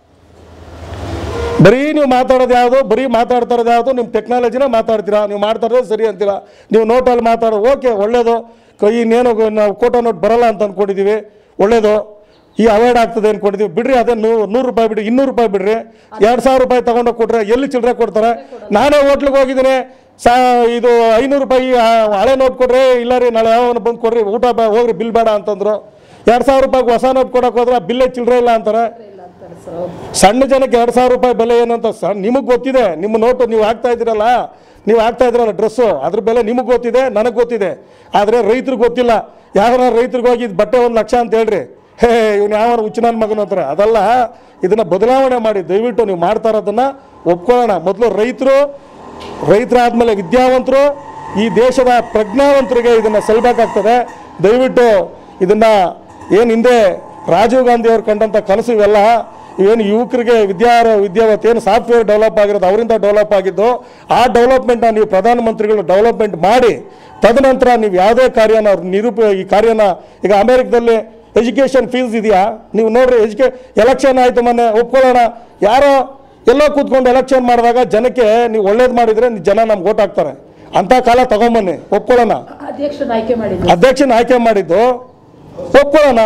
ಬರೀ ನೀವು ಮಾತಾಡೋದು ಯಾವುದು ಬರೀ ಮಾತಾಡ್ತಾ ಇರೋದು ಯಾವುದು ನಿಮ್ಮ ಟೆಕ್ನಾಲಜಿನ ಮಾತಾಡ್ತೀರಾ ನೀವು ಮಾಡ್ತಾ ಇರೋದು ಸರಿ ಅಂತೀರಾ ನೀವು ನೋಟಲ್ಲಿ ಮಾತಾಡೋ ಓಕೆ ಒಳ್ಳೇದು ಕ- ಇನ್ನೇನು ಗ- ನಾವು ಕೋಟೋ ನೋಟ್ ಬರಲ್ಲ ಅಂತ ಅಂದ್ಕೊಂಡಿದ್ದೀವಿ ಒಳ್ಳೇದು ಈ ಅವಾಯ್ಡ್ ಆಗ್ತದೆ ಅಂದ್ಕೊಂಡಿದ್ದೀವಿ ಬಿಡ್ರಿ ಅದೇ ನೂರು ನೂರು ರೂಪಾಯಿ ಬಿಡಿ ಇನ್ನೂರು ರೂಪಾಯಿ ಬಿಡ್ರಿ ಎರಡು ಸಾವಿರ ರೂಪಾಯಿ ತಗೊಂಡೋಗಿ ಕೊಟ್ರೆ ಎಲ್ಲಿ ಚಿಲ್ಲರೆ ಕೊಡ್ತಾರೆ ನಾನೇ ಹೋಟ್ಲಿಗೆ ಹೋಗಿದ್ದೀನಿ ಸಾ ಇದು ಐನೂರು ರೂಪಾಯಿ ಆ, ಹಳೆ ನೋಟ್ ಕೊಡ್ರಿ ಇಲ್ಲ ರೀ ನಾಳೆ ಯಾವನ ಬಂದು ಕೊಡ್ರಿ ಊಟ ಬ ಹೋಗ್ರಿ ಬಿಲ್ ಬೇಡ ಅಂತಂದ್ರು ಎರಡು ಸಾವಿರ ರೂಪಾಯಿಗೆ ಹೊಸ ನೋಟ್ ಕೊಡೋಕೆ ಹೋದ್ರೆ ಬಿಲ್ಲೇ ಚಿಲ್ಲರೆ ಇಲ್ಲ ಅಂತಾರೆ ಇಲ್ಲ ಅಂತಾರೆ ಸರ್ ಹೌದು ಸಣ್ಣ ಜನಕ್ಕೆ ಎರಡು ಸಾವಿರ ರೂಪಾಯಿ ಬೆಲೆ ಏನಂತ ಸಣ್ಣ ನಿಮಗೆ ಗೊತ್ತಿದೆ ನಿಮ್ಮ ನೋಟು ನೀವು ಹಾಕ್ತಾ ಇದ್ದೀರಲ್ಲ ನೀವು ಹಾಕ್ತಾ ಇದ್ದೀರಲ್ಲ ಡ್ರೆಸ್ಸು ಅದ್ರ ಬೆಲೆ ನಿಮಗೆ ಗೊತ್ತಿದೆ ನನಗೆ ಗೊತ್ತಿದೆ ಆದರೆ ರೈತರಿಗೆ ಗೊತ್ತಿಲ್ಲ ಯಾವ್ದಾರ ರೈತರಿಗೆ ಹೋಗಿ ಇದು ಬಟ್ಟೆ ಒಂದು ಲಕ್ಷ ಅಂತ ಹೇಳ್ರಿ ಹೇ ಇವ್ನು ಯಾವ ಹುಚ್ಚು ನನ್ನ ಮಗನ ಹತ್ರ ಅದಲ್ಲ ಇದನ್ನು ಬದಲಾವಣೆ ಮಾಡಿ ದಯವಿಟ್ಟು ನೀವು ಮಾಡ್ತಾ ಇರೋದನ್ನು ಒಪ್ಕೊಳ್ಳೋಣ ಮೊದಲು ರೈತರು ರೈತರಾದ್ಮೇಲೆ ವಿದ್ಯಾವಂತರು ಈ ದೇಶದ ಪ್ರಜ್ಞಾವಂತರಿಗೆ ಇದನ್ನು ಸಲ್ಲಬೇಕಾಗ್ತದೆ ದಯವಿಟ್ಟು ಇದನ್ನು ಏನು ಹಿಂದೆ ರಾಜೀವ್ ಗಾಂಧಿ ಅವ್ರು ಕಂಡಂಥ ಕನಸು ಇವೆಲ್ಲ ಏನು ಯುವಕರಿಗೆ ವಿದ್ಯಾ ವಿದ್ಯಾವತ್ ಏನು ಸಾಫ್ಟ್ವೇರ್ ಡೆವಲಪ್ ಆಗಿರೋದು ಅವರಿಂದ ಡೆವಲಪ್ ಆಗಿದ್ದು ಆ ಡೆವಲಪ್ಮೆಂಟ್ನ ನೀವು ಪ್ರಧಾನಮಂತ್ರಿಗಳು ಡೆವಲಪ್ಮೆಂಟ್ ಮಾಡಿ ತದನಂತರ ನೀವು ಯಾವುದೇ ಕಾರ್ಯನ ನಿರೂಪ ಈ ಕಾರ್ಯನ ಈಗ ಅಮೇರಿಕದಲ್ಲಿ ಎಜುಕೇಷನ್ ಫೀಸ್ ಇದೆಯಾ ನೀವು ನೋಡ್ರಿ ಎಜುಕೇ ಎಲೆಕ್ಷನ್ ಆಯಿತು ಮೊನ್ನೆ ಒಪ್ಕೊಳ್ಳೋಣ ಯಾರೋ ಎಲ್ಲೋ ಕೂತ್ಕೊಂಡು ಎಲೆಕ್ಷನ್ ಮಾಡಿದಾಗ ಜನಕ್ಕೆ ನೀವು ಒಳ್ಳೇದು ಮಾಡಿದರೆ ಜನ ನಮ್ಗೆ ಓಟ್ ಹಾಕ್ತಾರೆ ಅಂಥ ಕಾಲ ತಗೊಂಬನ್ನಿ ಒಪ್ಕೊಳ್ಳೋಣ ಅಧ್ಯಕ್ಷನ ಆಯ್ಕೆ ಮಾಡಿದ್ರು ಅಧ್ಯಕ್ಷನ ಆಯ್ಕೆ ಮಾಡಿದ್ದು ಒಪ್ಕೊಳ್ಳೋಣ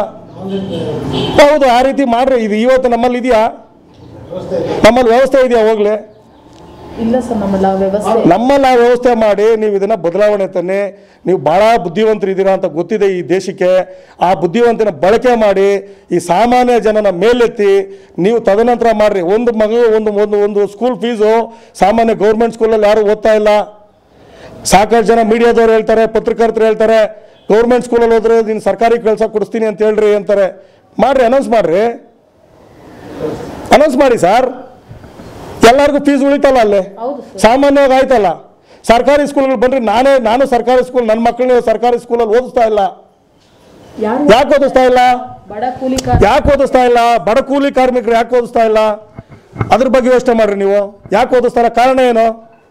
ಹೌದು ಆ ರೀತಿ ಮಾಡ್ರಿ ಇದು ಇವತ್ತು ನಮ್ಮಲ್ಲಿ ಇದೆಯಾ ನಮ್ಮಲ್ಲಿ ವ್ಯವಸ್ಥೆ ಇದೆಯಾ ಹೋಗ್ಲಿ ಇಲ್ಲ ಸರ್ ನಮ್ಮಲ್ಲ ವ್ಯವಸ್ಥೆ ನಮ್ಮಲ್ಲಿ ಆ ವ್ಯವಸ್ಥೆ ಮಾಡಿ ನೀವು ಇದನ್ನ ಬದಲಾವಣೆ ತನ್ನಿ ನೀವು ಭಾಳ ಬುದ್ಧಿವಂತರು ಇದ್ದೀರಾ ಅಂತ ಗೊತ್ತಿದೆ ಈ ದೇಶಕ್ಕೆ ಆ ಬುದ್ಧಿವಂತನ ಬಳಕೆ ಮಾಡಿ ಈ ಸಾಮಾನ್ಯ ಜನನ ಮೇಲೆತ್ತಿ ನೀವು ತದನಂತರ ಮಾಡ್ರಿ ಒಂದು ಮಗು ಒಂದು ಒಂದು ಒಂದು ಸ್ಕೂಲ್ ಫೀಸು ಸಾಮಾನ್ಯ ಗೌರ್ಮೆಂಟ್ ಸ್ಕೂಲಲ್ಲಿ ಯಾರು ಓದ್ತಾ ಇಲ್ಲ ಸಾಕಷ್ಟು ಜನ ಮೀಡಿಯಾದವ್ರು ಹೇಳ್ತಾರೆ ಪತ್ರಕರ್ತರು ಹೇಳ್ತಾರೆ ಗೌರ್ಮೆಂಟ್ ಸ್ಕೂಲಲ್ಲಿ ಹೋದ್ರೆ ನೀನು ಸರ್ಕಾರಿ ಕೆಲಸ ಕೊಡಿಸ್ತೀನಿ ಅಂತ ಹೇಳ್ರಿ ಅಂತಾರೆ ಮಾಡ್ರಿ ಅನೌನ್ಸ್ ಮಾಡ್ರಿ ಅನೌನ್ಸ್ ಮಾಡಿ ಸರ್ ಎಲ್ಲರಿಗೂ ಫೀಸ್ ಉಳಿತಲ್ಲ ಅಲ್ಲೇ ಹೌದು ಸರ್ ಸಾಮಾನ್ಯವಾಗಿ ಆಯ್ತಲ್ಲ ಸರ್ಕಾರಿ ಸ್ಕೂಲ್ಗಳು ಬಂದ್ರೆ ನಾನೇ ನಾನು ಸರ್ಕಾರಿ ಸ್ಕೂಲ್ ನನ್ನ ಮಕ್ಕಳನ್ನ ಸರ್ಕಾರಿ ಸ್ಕೂಲಲ್ಲಿ ಓದಿಸ್ತಾ ಇಲ್ಲ ಯಾರು ಯಾಕೆ ಓದಿಸ್ತಾ ಇಲ್ಲ ಬಡ ಕೂಲಿಕಾರ ಯಾಕೆ ಓದಿಸ್ತಾ ಇಲ್ಲ ಬಡ ಕೂಲಿ ಕಾರ್ಮಿಕರು ಯಾಕೆ ಓದಿಸ್ತಾ ಇಲ್ಲ ಅದ್ರ ಬಗ್ಗೆ ಯೋಚನೆ ಮಾಡ್ರಿ ನೀವು ಯಾಕೆ ಓದಿಸ್ತಾರ ಕಾರಣ ಏನು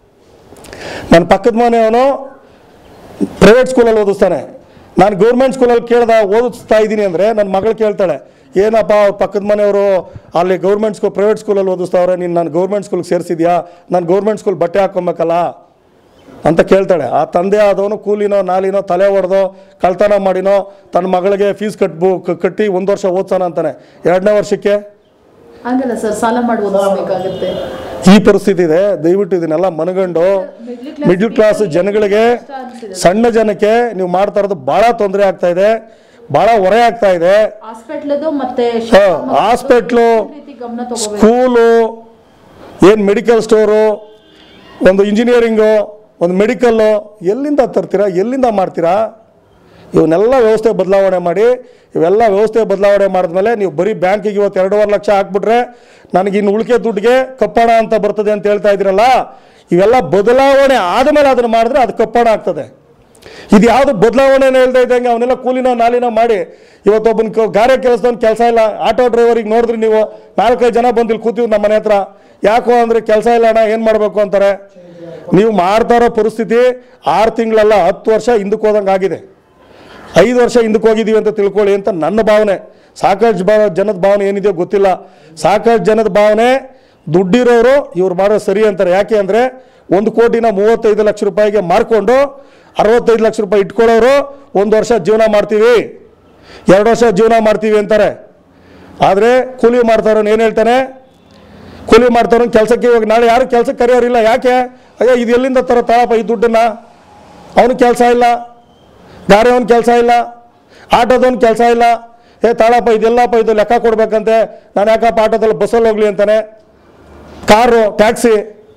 ನನ್ನ ಪಕ್ಕದ ಮನೆಯವನು ಪ್ರೈವೇಟ್ ಸ್ಕೂಲಲ್ಲಿ ಓದಿಸ್ತಾನೆ ನಾನು ಗೌರ್ಮೆಂಟ್ ಸ್ಕೂಲಲ್ಲಿ ಕೇಳ್ದ ಓದಿಸ್ತಾ ಇದ್ದೀನಿ ಅಂದರೆ ನನ್ನ ಮಗಳು ಕೇಳ್ತಾಳೆ ಏನಪ್ಪ ಅವ್ರ ಪಕ್ಕದ ಮನೆಯವರು ಅಲ್ಲಿ ಗೌರ್ಮೆಂಟ್ ಸ್ಕೂಲ್ ಪ್ರೈವೇಟ್ ಸ್ಕೂಲಲ್ಲಿ ಓದಿಸ್ತಾವ್ರೆ ನೀನು ನಾನು ಗೌರ್ಮೆಂಟ್ ಸ್ಕೂಲ್ಗೆ ಸೇರಿಸಿದ್ಯಾ ನಾನು ಗೌರ್ಮೆಂಟ್ ಸ್ಕೂಲ್ ಬಟ್ಟೆ ಹಾಕ್ಕೊಬೇಕಲ್ಲ ಅಂತ ಕೇಳ್ತಾಳೆ ಆ ತಂದೆ ಆದವನು ಕೂಲಿನೋ ನಾಲಿನೋ ತಲೆ ಹೊಡೆದೋ ಕಳ್ತನ ಮಾಡಿನೋ ತನ್ನ ಮಗಳಿಗೆ ಫೀಸ್ ಕಟ್ಬು ಕ- ಕಟ್ಟಿ ಒಂದು ವರ್ಷ ಓದ್ಸೋಣ ಅಂತಾನೆ ಎರಡನೇ ವರ್ಷಕ್ಕೆ ಹಂಗಲ್ಲ ಸರ್ ಸಾಲ ಮಾಡಿ ಓದಿಸ್ಬೇಕಾಗುತ್ತೆ ಈ ಪರಿಸ್ಥಿತಿ ಇದೆ ದಯವಿಟ್ಟು ಇದನ್ನೆಲ್ಲ ಮನಗಂಡು ಮಿಡ್ಲ್ ಕ್ಲಾಸ್ ಜನಗಳಿಗೆ ಕಷ್ಟ ಅನ್ಸಿದೆ ಸಣ್ಣ ಜನಕ್ಕೆ ನೀವು ಮಾಡ್ತಾ ಇರೋದು ಭಾಳ ತೊಂದರೆ ಆಗ್ತಾ ಇದೆ ಭಾಳ ಹೊರೆ ಆಗ್ತಾ ಇದೆ ಹಾಸ್ಪಿಟ್ಲದು ಮತ್ತೆ ಹ, ಹಾಸ್ಪಿಟ್ಲು ರೀತಿ ಗಮನ ತಗೋಬೇಕು ಸ್ಕೂಲು ಏನು ಮೆಡಿಕಲ್ ಸ್ಟೋರು ಒಂದು ಇಂಜಿನಿಯರಿಂಗು ಒಂದು ಮೆಡಿಕಲ್ಲು ಎಲ್ಲಿಂದ ತರ್ತೀರಾ ಎಲ್ಲಿಂದ ಮಾಡ್ತೀರಾ ಇವನ್ನೆಲ್ಲ ವ್ಯವಸ್ಥೆ ಬದಲಾವಣೆ ಮಾಡಿ ಇವೆಲ್ಲ ವ್ಯವಸ್ಥೆ ಬದಲಾವಣೆ ಮಾಡಿದ್ಮೇಲೆ ನೀವು ಬರೀ ಬ್ಯಾಂಕಿಗೆ ಇವತ್ತು ಎರಡೂವರೆ ಲಕ್ಷ ಹಾಕ್ಬಿಟ್ರೆ ನನಗೆ ಇನ್ನು ಉಳಿಕೆ ದುಡ್ಡಿಗೆ ಕಪ್ಪಣ ಅಂತ ಬರ್ತದೆ ಅಂತ ಹೇಳ್ತಾ ಇದ್ದೀರಲ್ಲ ಇವೆಲ್ಲ ಬದಲಾವಣೆ ಆದಮೇಲೆ ಅದನ್ನು ಮಾಡಿದ್ರೆ ಅದು ಕಪ್ಪಣ ಆಗ್ತದೆ ಇದು ಯಾವುದು ಬದಲಾವಣೆನೇ ಇಲ್ಲದೆ ಇದ್ದಂಗೆ ಅವನ್ನೆಲ್ಲ ಕೂಲಿನ ನಾಲಿನ ಮಾಡಿ ಇವತ್ತೊಬ್ಬನ ಕ- ಗಾರೆ ಕೆಲಸದವ್ನು ಕೆಲಸ ಇಲ್ಲ ಆಟೋ ಡ್ರೈವರಿಗೆ ನೋಡಿದ್ರಿ ನೀವು ನಾಲ್ಕೈದು ಜನ ಬಂದು ಇಲ್ಲಿ ಕೂತೀವಿ ನಮ್ಮ ಮನೆ ಹತ್ರ ಯಾಕೋ ಅಂದರೆ ಕೆಲಸ ಇಲ್ಲ ಅಣ್ಣ ಏನು ಮಾಡಬೇಕು ಅಂತಾರೆ ನೀವು ಮಾಡ್ತಾ ಇರೋ ಪರಿಸ್ಥಿತಿ ಆರು ತಿಂಗಳಲ್ಲ ಹತ್ತು ವರ್ಷ ಹಿಂದಕ್ಕೆ ಹೋದಂಗೆ ಆಗಿದೆ ಐದು ವರ್ಷ ಹಿಂದಕ್ಕೆ ಹೋಗಿದ್ದೀವಿ ಅಂತ ತಿಳ್ಕೊಳ್ಳಿ ಅಂತ ನನ್ನ ಭಾವನೆ ಸಾಕಷ್ಟು ಬಾ ಜನದ ಭಾವನೆ ಏನಿದೆಯೋ ಗೊತ್ತಿಲ್ಲ ಸಾಕಷ್ಟು ಜನದ ಭಾವನೆ ದುಡ್ಡಿರೋರು ಇವ್ರು ಮಾಡೋ ಸರಿ ಅಂತಾರೆ ಯಾಕೆ ಅಂದರೆ ಒಂದು ಕೋಟಿನ ಮೂವತ್ತೈದು ಲಕ್ಷ ರೂಪಾಯಿಗೆ ಮಾರ್ಕೊಂಡು ಅರವತ್ತೈದು ಲಕ್ಷ ರೂಪಾಯಿ ಇಟ್ಕೊಳ್ಳೋರು ಒಂದು ವರ್ಷ ಜೀವನ ಮಾಡ್ತೀವಿ ಎರಡು ವರ್ಷ ಜೀವನ ಮಾಡ್ತೀವಿ ಅಂತಾರೆ ಆದರೆ ಕೂಲಿ ಮಾಡ್ತಾರೋನು ಏನು ಹೇಳ್ತಾನೆ ಕೂಲಿ ಮಾಡ್ತಾರೋನು ಕೆಲಸಕ್ಕೆ ಇವಾಗ ನಾಳೆ ಯಾರು ಕೆಲಸಕ್ಕೆ ಕರೆಯೋರಿಲ್ಲ ಯಾಕೆ ಅಯ್ಯೋ ಇದು ಎಲ್ಲಿಂದ ತರ ತಾಳಪ್ಪ ಈ ದುಡ್ಡನ್ನ ಅವನು ಕೆಲಸ ಇಲ್ಲ ಗಾರೆ ಅವ್ನ ಕೆಲಸ ಇಲ್ಲ ಆಟೋದವ್ನ ಕೆಲಸ ಇಲ್ಲ ಏ ತಾಳಪ್ಪ ಇದೆಲ್ಲಪ್ಪ ಇದು ಲೆಕ್ಕ ಕೊಡ್ಬೇಕಂತೆ ನಾನು ಯಾಕಪ್ಪ ಆಟೋದಲ್ಲಿ ಬಸ್ಸಲ್ಲಿ ಹೋಗ್ಲಿ ಅಂತಾನೆ ಕಾರು ಟ್ಯಾಕ್ಸಿ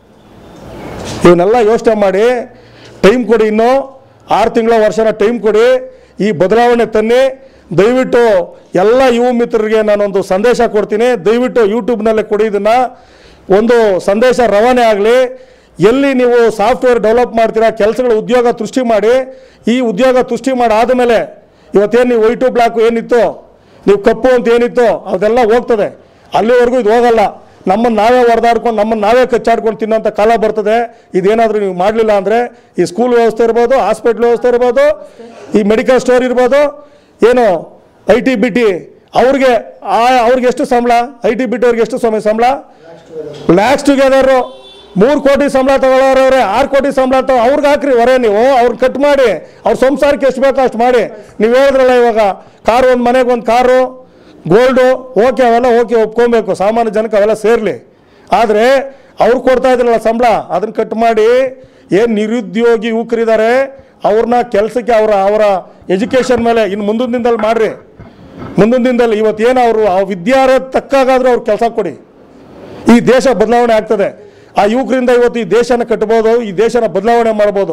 ಇವನ್ನೆಲ್ಲ ಯೋಚನೆ ಮಾಡಿ ಟೈಮ್ ಕೊಡಿ ಇನ್ನು ಆರು ತಿಂಗಳ ವರ್ಷನ ಟೈಮ್ ಕೊಡಿ ಈ ಬದಲಾವಣೆ ತನ್ನಿ ದಯವಿಟ್ಟು ಎಲ್ಲ ಯುವ ಮಿತ್ರರಿಗೆ ನಾನೊಂದು ಸಂದೇಶ ಕೊಡ್ತೀನಿ ದಯವಿಟ್ಟು ಯೂಟ್ಯೂಬ್ನಲ್ಲೇ ಕೊಡಿ ಇದನ್ನು ಒಂದು ಸಂದೇಶ ರವಾನೆ ಆಗಲಿ ಎಲ್ಲಿ ನೀವು ಸಾಫ್ಟ್ವೇರ್ ಡೆವಲಪ್ ಮಾಡ್ತೀರಾ ಕೆಲಸಗಳ ಉದ್ಯೋಗ ಸೃಷ್ಟಿ ಮಾಡಿ ಈ ಉದ್ಯೋಗ ಸೃಷ್ಟಿ ಮಾಡಿ ಆದಮೇಲೆ ಇವತ್ತೇನು ನೀವು ವೈಟು ಬ್ಲಾಕು ಏನಿತ್ತು ನೀವು ಕಪ್ಪು ಅಂತ ಏನಿತ್ತು ಅದೆಲ್ಲ ಹೋಗ್ತದೆ ಅಲ್ಲಿವರೆಗೂ ಇದು ಹೋಗಲ್ಲ ನಮ್ಮನ್ನು ನಾವೇ ಹೊಡೆದಾಡ್ಕೊಂಡು ನಮ್ಮನ್ನು ನಾವೇ ಕಚ್ಚಾಡ್ಕೊಂಡು ತಿನ್ನೋಂಥ ಕಾಲ ಬರ್ತದೆ ಇದೇನಾದರೂ ನೀವು ಮಾಡಲಿಲ್ಲ ಅಂದರೆ ಈ ಸ್ಕೂಲ್ ವ್ಯವಸ್ಥೆ ಇರ್ಬೋದು ಹಾಸ್ಪಿಟ್ಲ್ ವ್ಯವಸ್ಥೆ ಇರ್ಬೋದು ಈ ಮೆಡಿಕಲ್ ಸ್ಟೋರ್ ಇರ್ಬೋದು ಏನು ಐ ಟಿ ಬಿ ಟಿ ಅವ್ರಿಗೆ ಆ ಅವ್ರಿಗೆ ಎಷ್ಟು ಸಂಬಳ ಐ ಟಿ ಬಿ ಟಿ ಅವ್ರಿಗೆ ಎಷ್ಟು ಸಮಯ ಸಂಬಳ ಲ್ಯಾಕ್ಸ್ ಟುಗೆದರು ಮೂರು ಕೋಟಿ ಸಂಬಳ ತಗೊಳ್ಳೋರವ್ರೆ ಆರು ಕೋಟಿ ಸಂಬಳ ತಗೋ ಅವ್ರಿಗೆ ಹಾಕ್ರಿ ಹೊರೆ ನೀವು ಅವ್ರನ್ನ ಕಟ್ ಮಾಡಿ ಅವ್ರ ಸಂಸಾರಕ್ಕೆ ಎಷ್ಟು ಬೇಕೋ ಅಷ್ಟು ಮಾಡಿ ನೀವು ಹೇಳಿದ್ರಲ್ಲ ಇವಾಗ ಕಾರು ಒಂದು ಮನೆಗೆ ಒಂದು ಕಾರು ಗೋಲ್ಡು ಓಕೆ ಅವೆಲ್ಲ ಓಕೆ ಒಪ್ಕೊಬೇಕು ಸಾಮಾನ್ಯ ಜನಕ್ಕೆ ಅವೆಲ್ಲ ಸೇರಲಿ ಆದರೆ ಅವ್ರು ಕೊಡ್ತಾ ಇದ್ರಲ್ಲ ಸಂಬಳ ಅದನ್ನು ಕಟ್ ಮಾಡಿ ಏನು ನಿರುದ್ಯೋಗಿ ಯುವಕರಿದ್ದಾರೆ ಅವ್ರನ್ನ ಕೆಲಸಕ್ಕೆ ಅವರ ಅವರ ಎಜುಕೇಷನ್ ಮೇಲೆ ಇನ್ನು ಮುಂದಿನ ದಿನದಲ್ಲಿ ಮಾಡ್ರಿ ಮುಂದಿನ ದಿನದಲ್ಲಿ ಇವತ್ತೇನು ಅವರು ಆ ವಿದ್ಯಾರ್ಹತೆ ತಕ್ಕಾಗಾದ್ರೂ ಅವ್ರು ಕೆಲಸ ಕೊಡಿ ಈ ದೇಶ ಬದಲಾವಣೆ ಆಗ್ತದೆ ಆ ಯುವಕರಿಂದ ಇವತ್ತು ಈ ದೇಶನ ಕಟ್ಬೋದು ಈ ದೇಶನ ಬದಲಾವಣೆ ಮಾಡ್ಬೋದು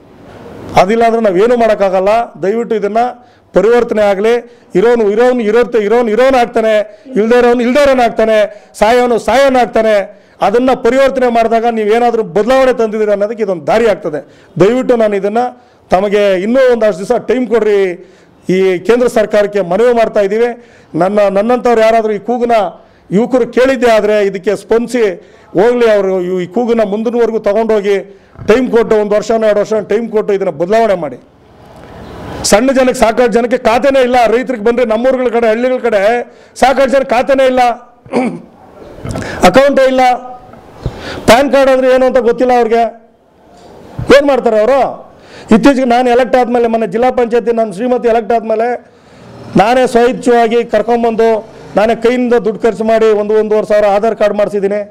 ಅದಿಲ್ಲ ಅಂದ್ರೆ ನಾವೇನು ಮಾಡೋಕ್ಕಾಗಲ್ಲ ದಯವಿಟ್ಟು ಇದನ್ನು ಪರಿವರ್ತನೆ ಆಗಲಿ ಇರೋನು ಇರೋನು ಇರೋರ್ತ ಇರೋನು ಇರೋನು ಆಗ್ತಾನೆ ಇಲ್ದೇ ಇರೋನು ಇಲ್ದೇ ಇರೋನು ಆಗ್ತಾನೆ ಸಾಯೋನು ಸಾಯೋನು ಆಗ್ತಾನೆ ಅದನ್ನು ಪರಿವರ್ತನೆ ಮಾಡಿದಾಗ ನೀವೇನಾದರೂ ಬದಲಾವಣೆ ತಂದಿದ್ದೀರಿ ಅನ್ನೋದಕ್ಕೆ ಇದೊಂದು ದಾರಿ ಆಗ್ತದೆ ದಯವಿಟ್ಟು ನಾನು ಇದನ್ನು ತಮಗೆ ಇನ್ನೂ ಒಂದಷ್ಟು ದಿವಸ ಟೈಮ್ ಕೊಡ್ರಿ ಈ ಕೇಂದ್ರ ಸರ್ಕಾರಕ್ಕೆ ಮನವಿ ಮಾಡ್ತಾ ಇದ್ದೀವಿ ನನ್ನ ನನ್ನಂಥವ್ರು ಯಾರಾದರೂ ಈ ಕೂಗನ್ನ ಯುವಕರು ಕೇಳಿದ್ದೆ ಆದರೆ ಇದಕ್ಕೆ ಸ್ಪಂದಿಸಿ ಹೋಗಲಿ ಅವರು ಈ ಕೂಗನ್ನ ಮುಂದಿನವರೆಗೂ ತಗೊಂಡೋಗಿ ಟೈಮ್ ಕೊಟ್ಟು ಒಂದು ವರ್ಷನೋ ಎರಡು ವರ್ಷ ಟೈಮ್ ಕೊಟ್ಟು ಇದನ್ನು ಬದಲಾವಣೆ ಮಾಡಿ ಸಣ್ಣ ಜನಕ್ಕೆ ಸಾಕಷ್ಟು ಜನಕ್ಕೆ ಖಾತೆನೇ ಇಲ್ಲ ರೈತರಿಗೆ ಬಂದರೆ ನಮ್ಮೂರುಗಳ ಕಡೆ ಹಳ್ಳಿಗಳ ಕಡೆ ಸಾಕಷ್ಟು ಜನ ಖಾತೆನೇ ಇಲ್ಲ ಅಕೌಂಟೇ ಇಲ್ಲ ಪ್ಯಾನ್ ಕಾರ್ಡ್ ಅಂದರೆ ಏನು ಅಂತ ಗೊತ್ತಿಲ್ಲ ಅವ್ರಿಗೆ ಏನು ಮಾಡ್ತಾರೆ ಅವರು ಇತ್ತೀಚೆಗೆ ನಾನು ಎಲೆಕ್ಟ್ ಆದಮೇಲೆ ಮೊನ್ನೆ ಜಿಲ್ಲಾ ಪಂಚಾಯತಿ ನನ್ನ ಶ್ರೀಮತಿ ಎಲೆಕ್ಟ್ ಆದಮೇಲೆ ನಾನೇ ಸ್ವಇಚ್ಛವಾಗಿ ಕರ್ಕೊಂಬಂದು ನಾನೇ ಕೈಯಿಂದ ದುಡ್ಡು ಖರ್ಚು ಮಾಡಿ ಒಂದು ಒಂದೂವರೆ ಸಾವಿರ ಆಧಾರ್ ಕಾರ್ಡ್ ಮಾಡಿಸಿದ್ದೀನಿ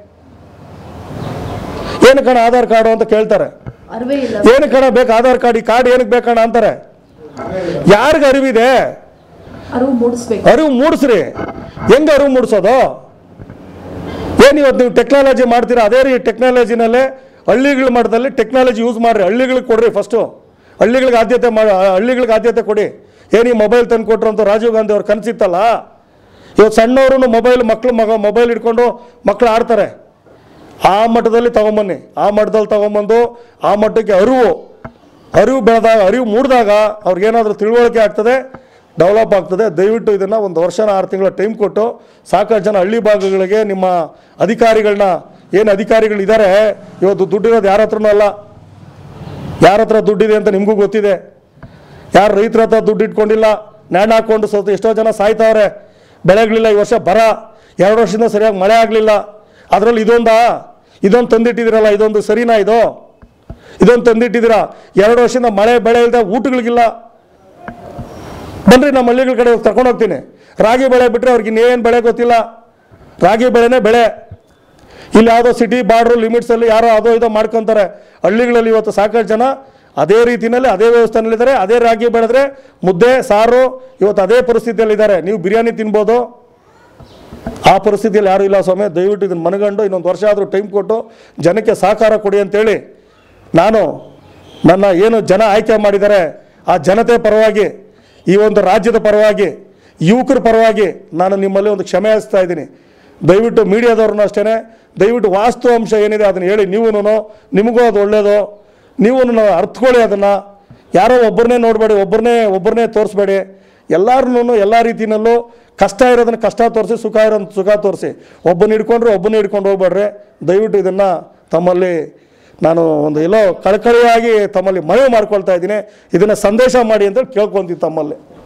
ಏನು ಕಣ ಆಧಾರ್ ಕಾರ್ಡು ಅಂತ ಕೇಳ್ತಾರೆ ಅರಿವೇ ಇಲ್ಲ ಏನು ಕಣ ಬೇಕು ಆಧಾರ್ ಕಾರ್ಡ್ ಈ ಕಾರ್ಡ್ ಏನಕ್ಕೆ ಬೇಕಣ ಅಂತಾರೆ ಯಾರಿಗೆ ಅರಿವಿದೆ ಅರಿವು ಮೂಡಿಸ್ಬೇಕು ಅರಿವು ಮೂಡಿಸ್ರಿ ಹೆಂಗೆ ಅರಿವು ಮೂಡಿಸೋದು ಏನು ಇವತ್ತು ನೀವು ಟೆಕ್ನಾಲಜಿ ಮಾಡ್ತೀರಾ ಅದೇ ರೀತಿ ಟೆಕ್ನಾಲಜಿನಲ್ಲೇ ಹಳ್ಳಿಗಳ ಮಟ್ಟದಲ್ಲಿ ಟೆಕ್ನಾಲಜಿ ಯೂಸ್ ಮಾಡಿರಿ ಹಳ್ಳಿಗಳಿಗೆ ಕೊಡ್ರಿ ಫಸ್ಟು ಹಳ್ಳಿಗಳಿಗೆ ಆದ್ಯತೆ ಮಾಡಿ ಹಳ್ಳಿಗಳಿಗೆ ಆದ್ಯತೆ ಕೊಡಿ ಏನು ಈ ಮೊಬೈಲ್ ತಂದು ಕೊಟ್ರು ಅಂತ ರಾಜೀವ್ ಗಾಂಧಿ ಅವ್ರು ಕನಸಿತ್ತಲ್ಲ ಇವತ್ತು ಸಣ್ಣವರು ಮೊಬೈಲ್ ಮಕ್ಕಳು ಮಗ ಮೊಬೈಲ್ ಇಟ್ಕೊಂಡು ಮಕ್ಕಳು ಆಡ್ತಾರೆ ಆ ಮಟ್ಟದಲ್ಲಿ ತಗೊಂಬನ್ನಿ ಆ ಮಟ್ಟದಲ್ಲಿ ತಗೊಂಬಂದು ಆ ಮಟ್ಟಕ್ಕೆ ಅರಿವು ಅರಿವು ಬೆಳೆದಾಗ ಅರಿವು ಮೂಡಿದಾಗ ಅವ್ರಿಗೇನಾದರೂ ತಿಳುವಳಿಕೆ ಆಗ್ತದೆ ಡೆವಲಪ್ ಆಗ್ತದೆ ದಯವಿಟ್ಟು ಇದನ್ನು ಒಂದು ವರ್ಷನ ಆರು ತಿಂಗಳ ಟೈಮ್ ಕೊಟ್ಟು ಸಾಕಷ್ಟು ಜನ ಹಳ್ಳಿ ಭಾಗಗಳಿಗೆ ನಿಮ್ಮ ಅಧಿಕಾರಿಗಳನ್ನ ಏನು ಅಧಿಕಾರಿಗಳಿದ್ದಾರೆ ಇವತ್ತು ದುಡ್ಡಿರೋದು ಯಾರ ಹತ್ರನೂ ಅಲ್ಲ ಯಾರ ಹತ್ರ ದುಡ್ಡಿದೆ ಅಂತ ನಿಮಗೂ ಗೊತ್ತಿದೆ ಯಾರು ರೈತರ ಹತ್ರ ದುಡ್ಡು ಇಟ್ಕೊಂಡಿಲ್ಲ ನ್ಯಾಣ ಹಾಕ್ಕೊಂಡು ಸ್ವಲ್ಪ ಎಷ್ಟೋ ಜನ ಸಾಯ್ತಾವ್ರೆ ಬೆಳೆಗಳಿಲ್ಲ ಈ ವರ್ಷ ಬರ ಎರಡು ವರ್ಷದಿಂದ ಸರಿಯಾಗಿ ಮಳೆ ಆಗಲಿಲ್ಲ ಅದರಲ್ಲಿ ಇದೊಂದಾ ಇದೊಂದು ತಂದಿಟ್ಟಿದ್ದೀರಲ್ಲ ಇದೊಂದು ಸರಿನಾ ಇದು ಇದೊಂದು ತಂದಿಟ್ಟಿದ್ದೀರಾ ಎರಡು ವರ್ಷದಿಂದ ಮಳೆ ಬೆಳೆ ಇಲ್ಲದೆ ಊಟಗಳಿಗಿಲ್ಲ ಬನ್ರಿ ನಮ್ಮ ಹಳ್ಳಿಗಳ ಕಡೆ ಕರ್ಕೊಂಡು ಹೋಗ್ತೀನಿ ರಾಗಿ ಬೆಳೆ ಬಿಟ್ಟರೆ ಅವ್ರಿಗೆ ಇನ್ನೇನು ಬೆಳೆ ಗೊತ್ತಿಲ್ಲ ರಾಗಿ ಬೆಳೆನೇ ಬೆಳೆ ಇಲ್ಲಿ ಯಾವುದೋ ಸಿಟಿ ಬಾರ್ಡ್ರು ಲಿಮಿಟ್ಸಲ್ಲಿ ಯಾರೋ ಅದೋ ಇದೋ ಮಾಡ್ಕೊತಾರೆ ಹಳ್ಳಿಗಳಲ್ಲಿ ಇವತ್ತು ಸಾಕಷ್ಟು ಜನ ಅದೇ ರೀತಿಯಲ್ಲಿ ಅದೇ ವ್ಯವಸ್ಥೆನಲ್ಲಿದ್ದಾರೆ ಅದೇ ರಾಗಿ ಬೆಳೆದ್ರೆ ಮುದ್ದೆ ಸಾರು ಇವತ್ತು ಅದೇ ಪರಿಸ್ಥಿತಿಯಲ್ಲಿದ್ದಾರೆ ನೀವು ಬಿರಿಯಾನಿ ತಿನ್ಬೋದು ಆ ಪರಿಸ್ಥಿತಿಯಲ್ಲಿ ಯಾರೂ ಇಲ್ಲ ಸ್ವಾಮಿ ದಯವಿಟ್ಟು ಇದನ್ನು ಮನಗಂಡು ಇನ್ನೊಂದು ವರ್ಷ ಆದರೂ ಟೈಮ್ ಕೊಟ್ಟು ಜನಕ್ಕೆ ಸಹಕಾರ ಕೊಡಿ ಅಂತೇಳಿ ನಾನು ನನ್ನ ಏನು ಜನ ಆಯ್ಕೆ ಮಾಡಿದ್ದಾರೆ ಆ ಜನತೆ ಪರವಾಗಿ ಈ ಒಂದು ರಾಜ್ಯದ ಪರವಾಗಿ ಯುವಕರ ಪರವಾಗಿ ನಾನು ನಿಮ್ಮಲ್ಲಿ ಒಂದು ಕ್ಷಮೆ ಯಾಚಿಸ್ತಾ ಇದ್ದೀನಿ ದಯವಿಟ್ಟು ಮೀಡಿಯಾದವ್ರನ್ನೂ ಅಷ್ಟೇ ದಯವಿಟ್ಟು ವಾಸ್ತು ಅಂಶ ಏನಿದೆ ಅದನ್ನು ಹೇಳಿ ನೀವು ನಿಮಗೂ ಅದು ಒಳ್ಳೆಯದು ನೀವು ಅರ್ಥಕೊಳ್ಳಿ ಅದನ್ನು ಯಾರೋ ಒಬ್ಬರನ್ನೇ ನೋಡಬೇಡಿ ಒಬ್ಬರನ್ನೇ ಒಬ್ಬರನ್ನೇ ತೋರಿಸ್ಬೇಡಿ ಎಲ್ಲರನ್ನೂ ಎಲ್ಲ ರೀತಿಯಲ್ಲೂ ಕಷ್ಟ ಇರೋದನ್ನ ಕಷ್ಟ ತೋರಿಸಿ ಸುಖ ಇರೋದನ್ನ ಸುಖ ತೋರಿಸಿ ಒಬ್ಬನ ಹಿಡ್ಕೊಂಡ್ರೆ ಒಬ್ಬನ ಹಿಡ್ಕೊಂಡು ಹೋಗ್ಬೇಡ್ರಿ ದಯವಿಟ್ಟು ಇದನ್ನು ತಮ್ಮಲ್ಲಿ ನಾನು ಒಂದು ಎಲ್ಲೋ ಕಳಕಳಿಯಾಗಿ ತಮ್ಮಲ್ಲಿ ಮನವಿ ಮಾಡ್ಕೊಳ್ತಾ ಇದ್ದೀನಿ ಇದನ್ನು ಸಂದೇಶ ಮಾಡಿ ಅಂತ ಕೇಳ್ಕೊಂತೀನಿ ತಮ್ಮಲ್ಲಿ